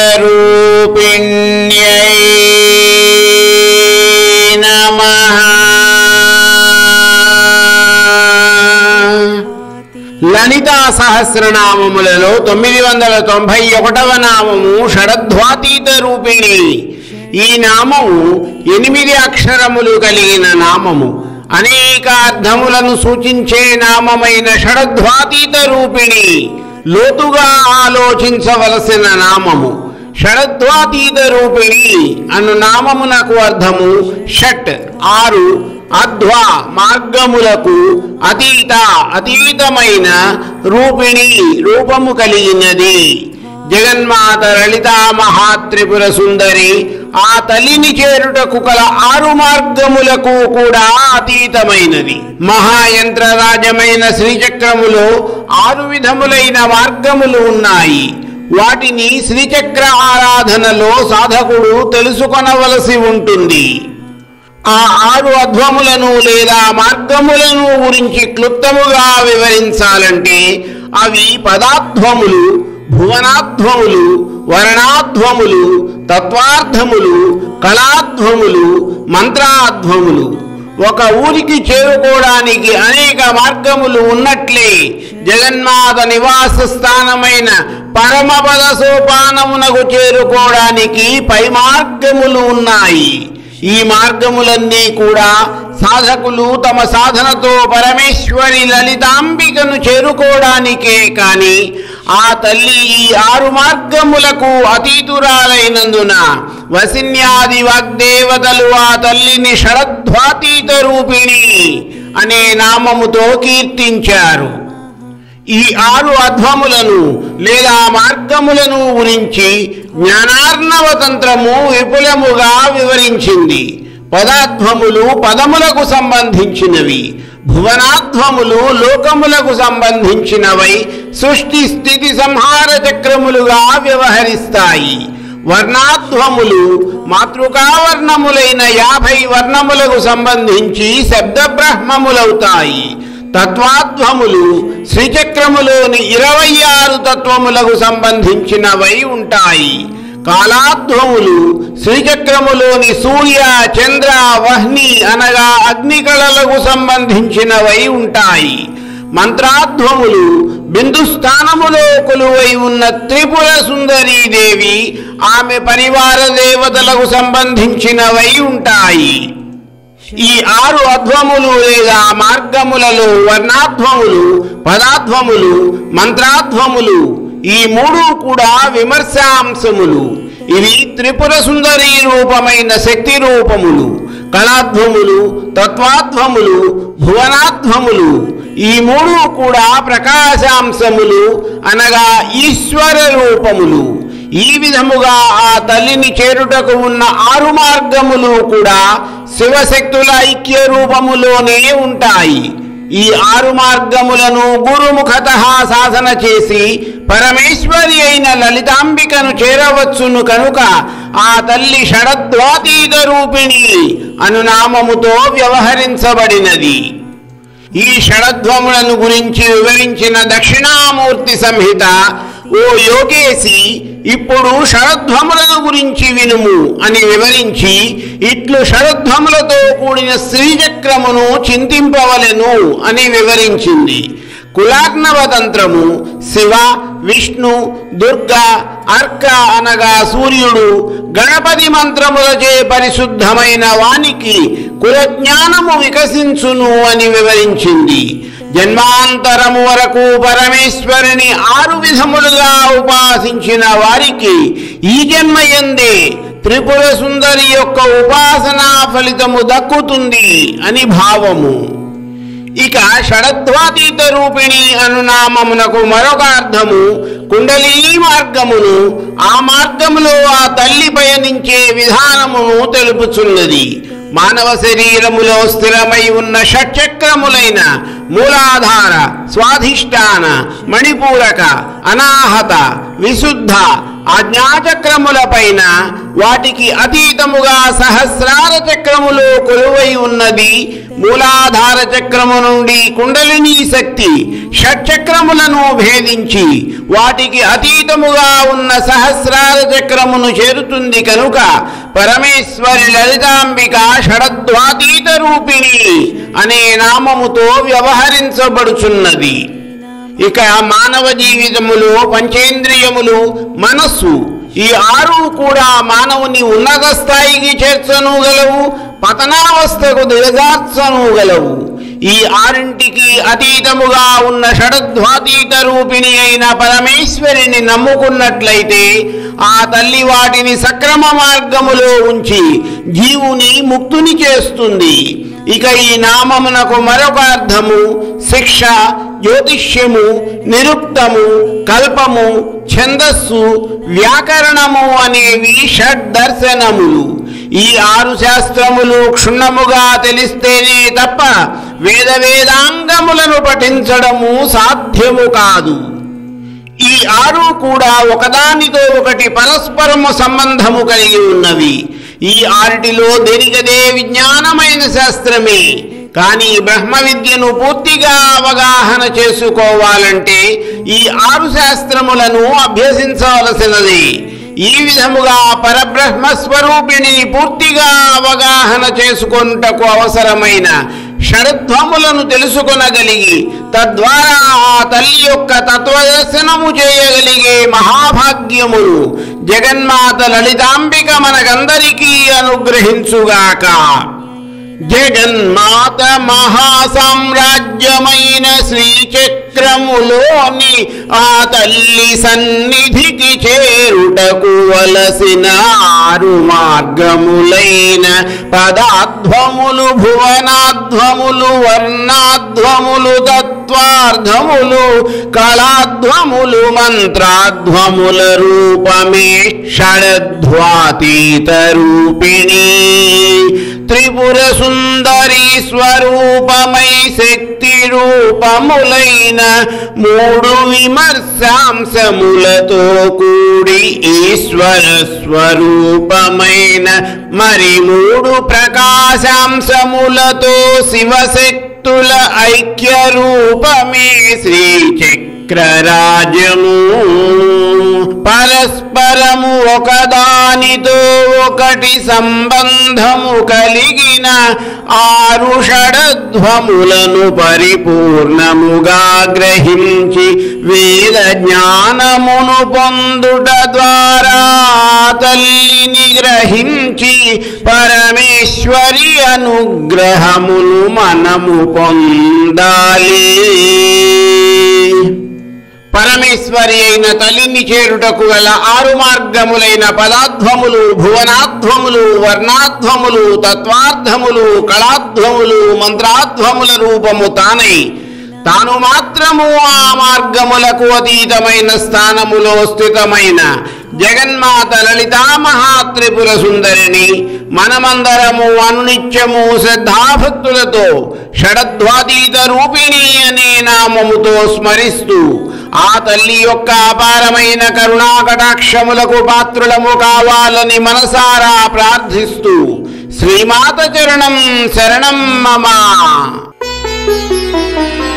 రూపిణ్యై నమః లలితా సహస్రనామములలో తొమ్మిది వందల తొంభై ఒకటవ నామము షడధ్వాతీత రూపిణి ఈ నామము ఎనిమిది అక్షరములు కలిగిన నామము అనేక అర్థములను సూచించే నామమైన షడధ్వాతీత రూపిణి లోతుగా ఆలోచించవలసిన నామము షడద్వాతీత రూపిణి అను నామమునకు అర్థము షట్ ఆరు అధ్వ మార్గములకు అతీత అతీతమైన రూపిణి రూపము కలిగినది జగన్మాత లలితా మహాత్రిపుర సుందరి ఆ తల్లిని చేరుటకు కల ఆరు మార్గములకు కూడా అతీతమైనది మహాయంత్రరాజమైన శ్రీచక్రములో ఆరు విధములైన మార్గములు ఉన్నాయి వాటిని శ్రీచక్ర ఆరాధనలో సాధకుడు తెలుసుకొనవలసి ఉంటుంది ఆ ఆరు అధ్వములను లేదా మార్గములను గురించి క్లుప్తముగా వివరించాలంటే అవి పదాధ్వములు భువనాధ్వములు వర్ణాధ్వములు తత్వార్థములు కళాధ్వములు మంత్రాధ్వములు ఒక ఊరికి చేరుకోవడానికి అనేక మార్గములు ఉన్నట్లే జగన్మాత నివాస స్థానమైన పరమపద సోపానమునకు చేరుకోవడానికి పై మార్గములు ఉన్నాయి ఈ మార్గములన్నీ కూడా సాధకులు తమ సాధనతో పరమేశ్వరి లలితాంబికను చేరుకోవడానికే కాని ఆ తల్లి ఈ ఆరు మార్గములకు అతీతురాలైనందున వసిన్యాది వాగ్దేవతలు ఆ తల్లిని షడధ్వాతీత రూపిణి అనే నామముతో కీర్తించారు ఈ ఆరు అధ్వములను లేదా మార్గములను గురించి జ్ఞానార్ణవ తంత్రము విపులముగా వివరించింది పదాధ్వములు పదములకు సంబంధించినవి భువనాధ్వములు లోకములకు సంబంధించినవై సృష్టి స్థితి సంహార చక్రములుగా వ్యవహరిస్తాయి వర్ణాధ్వములు మాతృకావర్ణములైన యాభై వర్ణములకు సంబంధించి శబ్ద బ్రహ్మములవుతాయి తత్వాధ్వములు శ్రీచక్రములోని ఇరవై ఆరు తత్వములకు సంబంధించినవై ఉంటాయి కాలాధ్వములు శ్రీచక్రములోని సూర్య చంద్ర వహ్ని అనగా అగ్నికళలకు సంబంధించినవై ఉంటాయి మంత్రాధ్వములు బిందు స్థానములో కొలువై ఉన్న త్రిపుర సుందరీదేవి ఆమె పరివార దేవతలకు సంబంధించినవై ఉంటాయి ఈ ఆరు అధ్వములు లేదా మార్గములలో వర్ణాధ్వములు పదాధ్వములు మంత్రాధ్వములు ఈ మూడు కూడా విమర్శాంశములు ఇవి త్రిపుర సుందరి రూపమైన శక్తి రూపములు కళాధ్వములు తత్వాధ్వములు భువనాధ్వములు ఈ మూడు కూడా ప్రకాశాంశములు అనగా ఈశ్వర రూపములు ఈ విధముగా ఆ తల్లిని చేరుటకు ఉన్న ఆరు మార్గములు కూడా శివశక్తుల ఐక్య రూపములోనే ఉంటాయి ఈ ఆరు మార్గములను గురుముఖత సాధన చేసి పరమేశ్వరి అయిన లలితాంబికను చేరవచ్చును కనుక ఆ తల్లి షడద్వాతీత రూపిణి అను నామముతో వ్యవహరించబడినది ఈ షడధ్వములను గురించి వివరించిన దక్షిణామూర్తి సంహిత ఓ యోగేసి ఇప్పుడు షడధ్వములను గురించి వినుము అని వివరించి ఇట్లు షడధ్వములతో కూడిన శ్రీచక్రమును చింతింపవలెను అని వివరించింది కులార్ణవ తంత్రము శివ విష్ణు దుర్గ అర్క అనగా సూర్యుడు గణపతి మంత్రములచే పరిశుద్ధమైన వానికి కులజ్ఞానము వికసించును అని వివరించింది జన్మాంతరము వరకు పరమేశ్వరుని ఆరు విధములుగా ఉపాసించిన వారికి ఈ జన్మయందే త్రిపుర సుందరి యొక్క ఉపాసనా ఫలితము దక్కుతుంది అని భావము ఇక షడద్వాతీత రూపిణి అను నామమునకు మరొక అర్థము కుండలీ మార్గమును ఆ మార్గములో ఆ తల్లి పయనించే విధానమును తెలుపుచున్నది మానవ శరీరములో స్థిరమై ఉన్న షట్చక్రములైన మూలాధార స్వాధిష్టాన మణిపూరక అనాహత విశుద్ధ ఆజ్ఞాచక్రముల పైన వాటికి అతీతముగా సహస్రార చక్రములు కొలువై ఉన్నది మూలాధార చక్రము నుండి కుండలిని శక్తి షట్చక్రములను భేదించి వాటికి అతీతముగా ఉన్న సహస్రార చక్రమును చేరుతుంది కనుక పరమేశ్వరి లలితాంబిక షడద్వాతీత రూపిణి అనే నామముతో వ్యవహరించబడుచున్నది ఇక మానవ జీవితములో పంచేంద్రియములు మనస్సు ఈ ఆరు కూడా మానవుని ఉన్నత స్థాయికి చేర్చను గలవు పతనావస్థకు దిగజార్చను గలవు ఈ ఆరింటికి అతీతముగా ఉన్న షడద్వాతీత రూపిణి అయిన పరమేశ్వరిని నమ్ముకున్నట్లయితే ఆ తల్లి వాటిని సక్రమ మార్గములో ఉంచి జీవుని ముక్తుని చేస్తుంది ఇక ఈ నామమునకు మరొక అర్థము శిక్ష జ్యోతిష్యము నిరుక్తము కల్పము ఛందస్సు వ్యాకరణము అనేవి షడ్ దర్శనములు ఈ ఆరు శాస్త్రములు క్షుణ్ణముగా తెలిస్తేనే తప్ప వేద వేదాంగములను పఠించడము సాధ్యము కాదు ఈ ఆరు కూడా ఒకదానితో ఒకటి పరస్పరము సంబంధము కలిగి ఉన్నవి ఈ ఆరిటిలో దేనికదే విజ్ఞానమైన శాస్త్రమే కానీ బ్రహ్మ విద్యను పూర్తిగా అవగాహన చేసుకోవాలంటే ఈ ఆరు శాస్త్రములను అభ్యసించవలసినది ఈ విధముగా పరబ్రహ్మ స్వరూపిణి పూర్తిగా అవగాహన చేసుకొనుటకు అవసరమైన షడధ్వములను తెలుసుకొనగలిగి తద్వారా ఆ తల్లి యొక్క తత్వదర్శనము చేయగలిగే మహాభాగ్యమును జగన్మాత లలితాంబిక మనకందరికీ అనుగ్రహించుగాక జగన్మాత మహాసామ్రాజ్యమైన శ్రీచక్రములోని ఆ తల్లి సన్నిధికి చేరుటకు వలసిన ఆరు మార్గములైన పదాధ్వములు భువనాధ్వములు వర్ణాధ్వములు తత్వార్థములు కళాధ్వములు మంత్రాధ్వముల రూపమే షడధ్వాతీత రూపిణి త్రిపుర సుందరి స్వరూపమై శక్తి రూపములైన మూడు విమర్శాంశములతో కూడి ఈశ్వర స్వరూపమైన మరి మూడు ప్రకాశాంశములతో శివశక్తుల ఐక్య రూపమే శ్రీచక్రరాజము పరస్పరము ఒకదానితో ఒకటి సంబంధము కలిగిన ఆరు షడధ్వములను పరిపూర్ణముగా గ్రహించి వేద జ్ఞానమును పొందుట ద్వారా తల్లిని గ్రహించి పరమేశ్వరి అనుగ్రహమును మనము పొందాలి పరమేశ్వరి అయిన తల్లిని చేరుటకు గల ఆరు మార్గములైన పదాధ్వములు భువనాధ్వములు వర్ణాధ్వములు తత్వార్థములు కళాధ్వములు మంత్రాధ్వముల రూపము తానై తాను మాత్రము ఆ మార్గములకు అతీతమైన స్థానములో స్థితమైన జగన్మాత లలితా మహాత్రిపుర సుందరిని మనమందరము అనునిత్యము శ్రద్ధాభక్తులతో షడద్వాతీత రూపిణి అనే నామముతో స్మరిస్తూ ఆ తల్లి యొక్క అపారమైన కరుణా కటాక్షములకు పాత్రులము కావాలని మనసారా ప్రార్థిస్తూ శ్రీమాత చరణం శరణం మమ